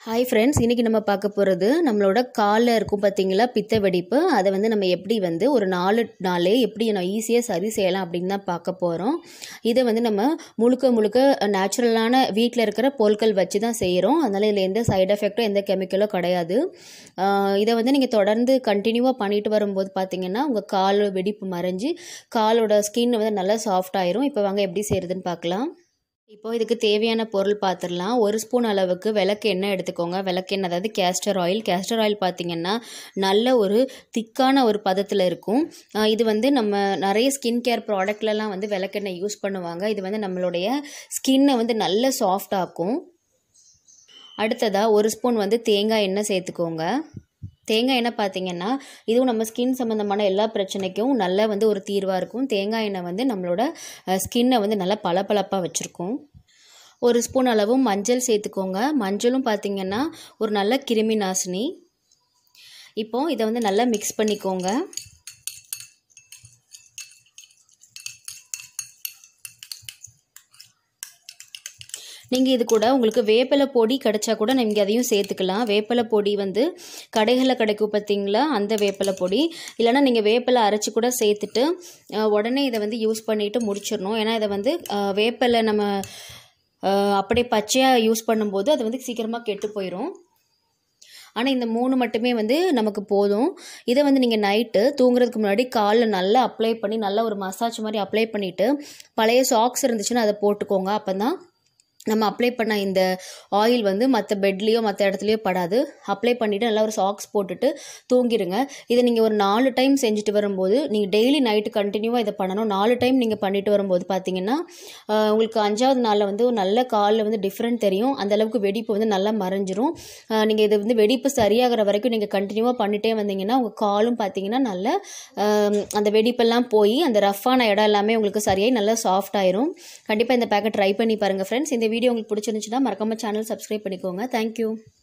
hi friends இன்றைக்கி நம்ம பார்க்க போகிறது நம்மளோட காலில் இருக்கும் பார்த்தீங்களா பித்த வெடிப்பு அதை வந்து நம்ம எப்படி வந்து ஒரு நாலு நாளே எப்படி நம்ம ஈஸியாக சரி செய்யலாம் அப்படின்னு தான் பார்க்க போகிறோம் இதை வந்து நம்ம முழுக்க முழுக்க நேச்சுரலான வீட்டில் இருக்கிற பொருட்கள் வச்சு தான் செய்கிறோம் அதனால் இதில் எந்த சைடு எஃபெக்ட்டும் எந்த கெமிக்கலும் கிடையாது ஆஹ் இதை வந்து நீங்கள் தொடர்ந்து கண்டினியூவாக பண்ணிட்டு வரும்போது பார்த்தீங்கன்னா உங்கள் கால் வெடிப்பு மறைஞ்சு காலோட ஸ்கின் வந்து நல்லா சாஃப்ட் ஆயிரும் இப்போ வாங்க எப்படி செய்கிறதுன்னு பார்க்கலாம் இப்போ இதுக்கு தேவையான பொருள் பார்த்துடலாம் ஒரு ஸ்பூன் அளவுக்கு விளக்கு எண்ணெய் எடுத்துக்கோங்க விளக்கெண்ணெய் அதாவது கேஸ்டர் ஆயில் கேஸ்டர் ஆயில் பார்த்தீங்கன்னா நல்ல ஒரு திக்கான ஒரு பதத்தில் இருக்கும் ஆஹ் இது வந்து நம்ம நிறைய ஸ்கின் கேர் ப்ராடக்ட்லலாம் வந்து விளக்கெண்ணெய் யூஸ் பண்ணுவாங்க இது வந்து நம்மளுடைய ஸ்கின்னை வந்து நல்ல சாஃப்ட் ஆக்கும் அடுத்ததாக ஒரு ஸ்பூன் வந்து தேங்காய் எண்ணெய் சேர்த்துக்கோங்க தேங்காய் எண்ணெய் பார்த்தீங்கன்னா இதுவும் நம்ம ஸ்கின் சம்மந்தமான எல்லா பிரச்சனைக்கும் நல்ல வந்து ஒரு தீர்வாக இருக்கும் தேங்காய் எண்ணெய் வந்து நம்மளோட ஸ்கின்னை வந்து நல்லா பளபளப்பாக வச்சுருக்கும் ஒரு ஸ்பூன் அளவு மஞ்சள் சேர்த்துக்கோங்க மஞ்சளும் பார்த்தீங்கன்னா ஒரு நல்ல கிருமி நாசினி இப்போ இதை வந்து நல்லா மிக்ஸ் பண்ணிக்கோங்க நீங்கள் இது கூட உங்களுக்கு வேப்பிலை பொடி கிடைச்சா கூட நீங்கள் அதையும் சேர்த்துக்கலாம் வேப்பிலை பொடி வந்து கடைகளில் கிடைக்கும் பார்த்தீங்களா அந்த வேப்பிலை பொடி இல்லைன்னா நீங்கள் வேப்பிலை அரைச்சி கூட சேர்த்துட்டு அஹ், உடனே இதை வந்து யூஸ் பண்ணிவிட்டு முடிச்சிடணும் ஏன்னா இதை வந்து அஹ், வேப்பிலை நம்ம அஹ், அப்படியே பச்சையாக யூஸ் பண்ணும்போது அது வந்து சீக்கிரமாக கெட்டு போயிடும் ஆனால் இந்த மூணு மட்டுமே வந்து நமக்கு போதும் இதை வந்து நீங்கள் நைட்டு தூங்குறதுக்கு முன்னாடி காலில் நல்லா அப்ளை பண்ணி நல்லா ஒரு மசாஜ் மாதிரி அப்ளை பண்ணிவிட்டு பழைய சாக்ஸ் இருந்துச்சுன்னா அதை போட்டுக்கோங்க அப்போ தான் நம்ம அப்ளை பண்ண இந்த ஆயில் வந்து மற்ற பெட்லேயோ மற்ற இடத்துலையோ படாது அப்ளை பண்ணிவிட்டு நல்லா ஒரு சாக்ஸ் போட்டுட்டு தூங்கிடுங்க இதை நீங்கள் ஒரு நாலு டைம் செஞ்சுட்டு வரும்போது நீங்கள் டெய்லி நைட்டு கண்டினியூவாக இதை பண்ணணும் நாலு டைம் நீங்கள் பண்ணிட்டு வரும்போது பார்த்தீங்கன்னா ஆஹ், உங்களுக்கு அஞ்சாவது நாளில் வந்து ஒரு நல்ல காலில் வந்து டிஃப்ரெண்ட் தெரியும் அந்த அளவுக்கு வெடிப்பு வந்து நல்லா மறைஞ்சிரும் நீங்கள் இது வந்து வெடிப்பு சரியாகிற வரைக்கும் நீங்கள் கண்டினியூவாக பண்ணிட்டே வந்தீங்கன்னா உங்கள் காலும் பார்த்தீங்கன்னா நல்ல ஆம், அந்த வெடிப்பெல்லாம் போய் அந்த ரஃப்பான இடம் எல்லாமே உங்களுக்கு சரியாகி நல்லா சாஃப்ட் ஆயிரும் கண்டிப்பாக இந்த பேக்கெட் ட்ரை பண்ணி பாருங்கள் ஃப்ரெண்ட்ஸ் இந்த வீடியோ உங்களுக்கு பிடிச்சிருந்துச்சுன்னா மறக்காம சேனல் சப்ஸ்கிரைப் பண்ணிக்கோங்க தேங்க்யூ